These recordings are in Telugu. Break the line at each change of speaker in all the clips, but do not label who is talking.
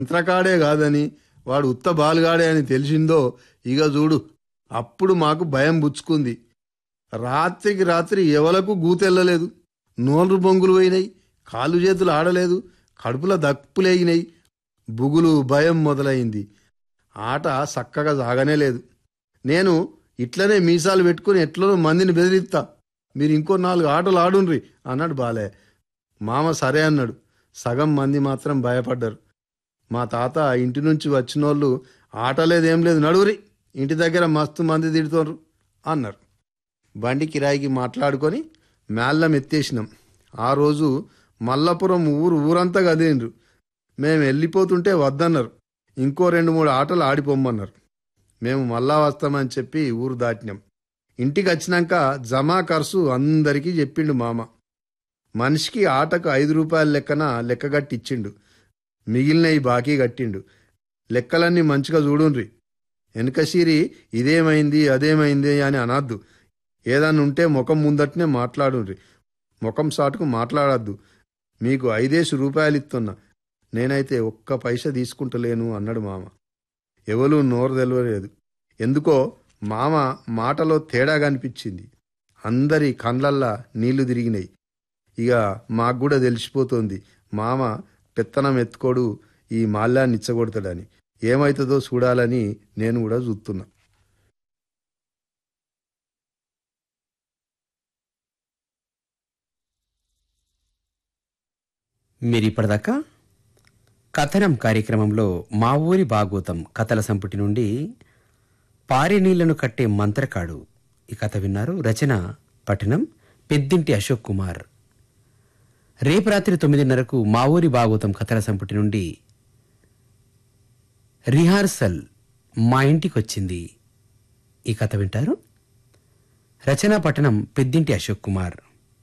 మంత్రకాడే కాదని వాడు ఉత్త బాలుగాడే అని తెలిసిందో ఇక చూడు అప్పుడు మాకు భయం బుచ్చుకుంది రాత్రికి రాత్రి ఎవలకు గూతెళ్ళలేదు నోళ్ళు బొంగులు పోయినాయి కాళ్ళు చేతులు ఆడలేదు కడుపుల దప్పులేగినాయి బుగులు భయం మొదలైంది ఆట చక్కగా సాగనే లేదు నేను ఇట్లనే మీసాలు పెట్టుకుని ఎట్లనో మందిని బెదిరిస్తా మీరు ఇంకో నాలుగు ఆటలు ఆడుండ్రి అన్నాడు బాలే మామ సరే అన్నాడు సగం మంది మాత్రం భయపడ్డారు మా తాత ఇంటి నుంచి వచ్చినోళ్ళు ఆటలేదేం లేదు నడువురి ఇంటి దగ్గర మస్తు మంది తిడుతోండ్రు అన్నారు బండి కిరాయికి మాట్లాడుకొని మేళ్ళం ఎత్తేసినాం ఆ రోజు మల్లపురం ఊరు ఊరంతా కదిలిండ్రు మేము వెళ్ళిపోతుంటే వద్దన్నారు ఇంకో రెండు మూడు ఆటలు ఆడిపోమ్మన్నారు మేము మళ్ళా వస్తామని చెప్పి ఊరు దాటినాం ఇంటికి వచ్చినాక జమా ఖర్చు అందరికీ చెప్పిండు మామ మనిషికి ఆటకు ఐదు రూపాయల లెక్కన లెక్కగట్టి ఇచ్చిండు మిగిలినవి బాకీ కట్టిండు లెక్కలన్నీ మంచిగా చూడుండ్రి వెనకసిరి ఇదేమైంది అదేమైంది అని అనద్దు ఏదన్నా ఉంటే ముఖం ముందటనే మాట్లాడుండ్రి ముఖం సాటుకు మాట్లాడద్దు మీకు ఐదేసి రూపాయలు ఇస్తున్నా నేనైతే ఒక్క పైస తీసుకుంటలేను అన్నాడు మామ ఎవరు నోరు తెలవలేదు ఎందుకో మామ మాటలో తేడా కనిపించింది అందరి కండ్లల్లా నీళ్లు తిరిగినాయి ఇక మాకు కూడా తెలిసిపోతోంది మామ పెత్తనం ఎత్తుకోడు ఈ మాల్యాన్ని ఇచ్చగొడతాడని ఏమవుతుందో చూడాలని నేను కూడా చూస్తున్నా
మీరు ఇప్పటిదాకా కథనం కార్యక్రమంలో మా ఊరి భాగవతం కథల సంపుటి నుండి పారే నీళ్లను కట్టే మంత్రకాడు ఈ కథ విన్నారు రచన పఠనం పెద్దింటి అశోక్ కుమార్ రేపు రాత్రి తొమ్మిదిన్నరకు మా ఊరి భాగవతం కథల సంపుటి నుండి రిహార్సల్ మా ఇంటికి వచ్చింది ఈ కథ వింటారు రచనా పఠనం పెద్దింటి అశోక్ కుమార్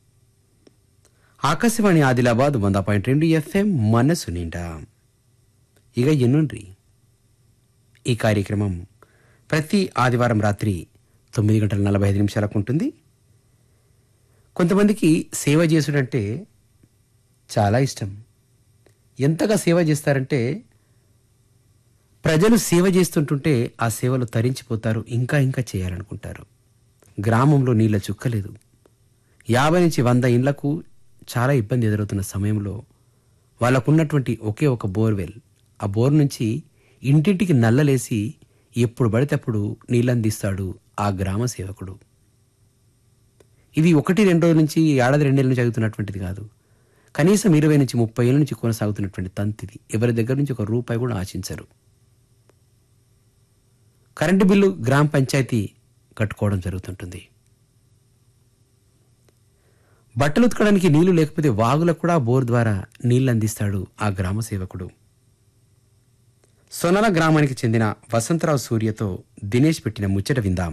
ఆకాశవాణి ఆదిలాబాద్ వంద పాయింట్ రెండు ఎఫ్ఎం మనసు నిండా ఇక ఎన్నుండ్రి ఈ కార్యక్రమం ప్రతి ఆదివారం రాత్రి తొమ్మిది గంటల నలభై ఐదు నిమిషాలకు ఉంటుంది కొంతమందికి సేవ చేసుడంటే చాలా ఇష్టం ఎంతగా సేవ చేస్తారంటే ప్రజలు సేవ చేస్తుంటుంటే ఆ సేవలు తరించిపోతారు ఇంకా ఇంకా చేయాలనుకుంటారు గ్రామంలో నీళ్ళ చుక్కలేదు యాభై నుంచి వంద ఇండ్లకు చాలా ఇబ్బంది ఎదురవుతున్న సమయంలో వాళ్ళకున్నటువంటి ఒకే ఒక బోర్వెల్ ఆ బోర్ నుంచి ఇంటింటికి నల్లలేసి ఎప్పుడు పడితే అప్పుడు నీళ్ళందిస్తాడు ఆ గ్రామ సేవకుడు ఇది ఒకటి రెండు రోజుల నుంచి ఏడాది రెండేళ్ళ నుంచి జరుగుతున్నటువంటిది కాదు కనీసం ఇరవై నుంచి ముప్పై ఏళ్ళ నుంచి కొనసాగుతున్నటువంటి తంతిది ఎవరి దగ్గర నుంచి ఒక రూపాయి కూడా ఆశించరు కరెంటు బిల్లు గ్రామ పంచాయతీ కట్టుకోవడం జరుగుతుంటుంది బట్టలు ఉతకడానికి నీళ్లు లేకపోతే వాగులకు కూడా బోర్ ద్వారా నీళ్లు అందిస్తాడు ఆ గ్రామ సేవకుడు సొనల గ్రామానికి చెందిన వసంతరావు సూర్యతో దినేష్ పెట్టిన ముచ్చట విందాం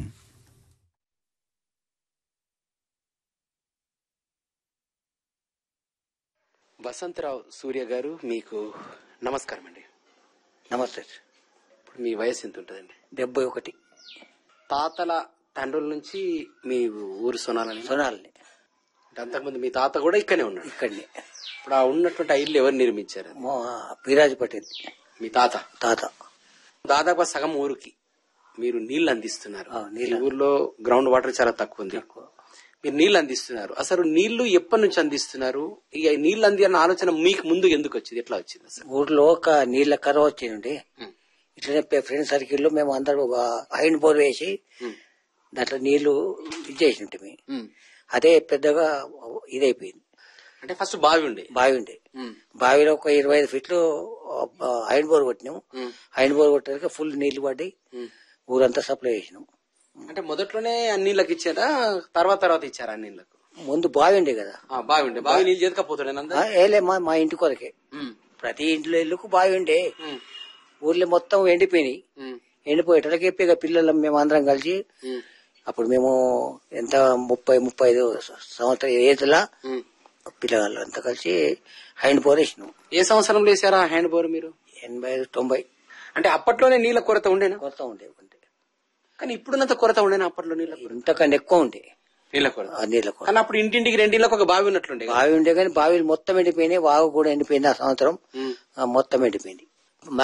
వసంతరావు సూర్య గారు మీకు నమస్కారం అండి
నమస్తే
ఇప్పుడు మీ వయసు ఎంత ఉంటుందండి
డెబ్బై ఒకటి
తాతల తండ్రుల నుంచి మీ ఊరు సొనాలని
సొనాలని
అంటే అంతకుముందు మీ తాత కూడా ఇక్కడనే ఉన్నాడు
ఇక్కడనే
ఇప్పుడు ఆ ఉన్నటువంటి ఆ ఇల్లు ఎవరు నిర్మించారు
మా పిరాజు పటేల్
మీ తాత
తాత
దాదాపు సగం ఊరికి మీరు నీళ్లు అందిస్తున్నారు
ఆ, నీళ్ళు.
ఈ ఊర్లో గ్రౌండ్ వాటర్ చాలా తక్కువ ఉంది మీరు నీళ్లు అందిస్తున్నారు అసలు నీళ్లు ఎప్పటి నుంచి అందిస్తున్నారు ఇక నీళ్లు అంది అన్న ఆలోచన మీకు ముందు ఎందుకు వచ్చింది ఎట్లా వచ్చింది అసలు
ఊర్లో ఒక నీళ్ల కరువు వచ్చిందండి ఇట్లనే ఫ్రెండ్ సర్కిల్ లో మేము అందరం ఒక ఐన్ బోర్ వేసి దాంట్లో నీళ్లు ఇచ్చేసి ఉంటుంది
ఉమ్.
అదే పెద్దగా ఇదైపోయింది
అంటే ఫస్ట్ బావి ఉండే
బావి ఉండే
ఉమ్.
బావిలో ఒక ఇరవై ఐదు ఫీట్లు ఐన్ బోర్ కొట్టినాం
ఉమ్.
ఐన్ బోర్ కొట్టాక ఫుల్ నీళ్లు పడి
ఉమ్.
ఊరంతా సప్లై చేసినాం
అంటే మొదట్లోనే అన్ని నీళ్ళకి ఇచ్చారా తర్వాత తర్వాత ఇచ్చారా అన్ని నీళ్ళకు
ముందు బావి ఉండే కదా
ఆ, బావి ఉండే బావి నీళ్ళు చేతకపోతుండే
ఆ, ఏలే మా మా ఇంటి కొరకే
ఉమ్.
ప్రతి ఇంట్లో ఇల్లుకు బావి ఉండే
ఉమ్.
ఊర్లో మొత్తం ఎండిపోయినాయి
ఉమ్.
ఎండిపోయేటలకి ఇక పిల్లలం మేము అందరం కలిసి
ఉమ్.
అప్పుడు మేము ఎంత ముప్పై ముప్పై ఐదు సంవత్సరం ఏజ్లా
ఉమ్.
పిల్లగాళ్ళు అంతా కలిసి హ్యాండ్ బోర్ వేసినాం
ఏ సంవత్సరంలో వేసారా హ్యాండ్ బోర్ మీరు
ఎనభై ఐదు తొంభై
అంటే అప్పట్లోనే నీళ్ళ కొరత ఉండేనా
కొరత ఉండే ఉండే
కానీ ఇప్పుడున్నంత కొరత ఉండేనా అప్పట్లో నీళ్ళ కొరత
ఇంతకన్నా ఎక్కువ ఉండే
నీళ్ళ కొరత
ఆ నీళ్ళ కొరత
కానీ అప్పుడు ఇంటింటికి రెండిళ్ళకి ఒక బావి ఉన్నట్లుండే కదా?
బావి ఉండే కానీ బావిలు మొత్తం ఎండిపోయినాయి వాగు కూడా ఎండిపోయింది ఆ సంవత్సరం
ఉమ్.
ఆ మొత్తం ఎండిపోయింది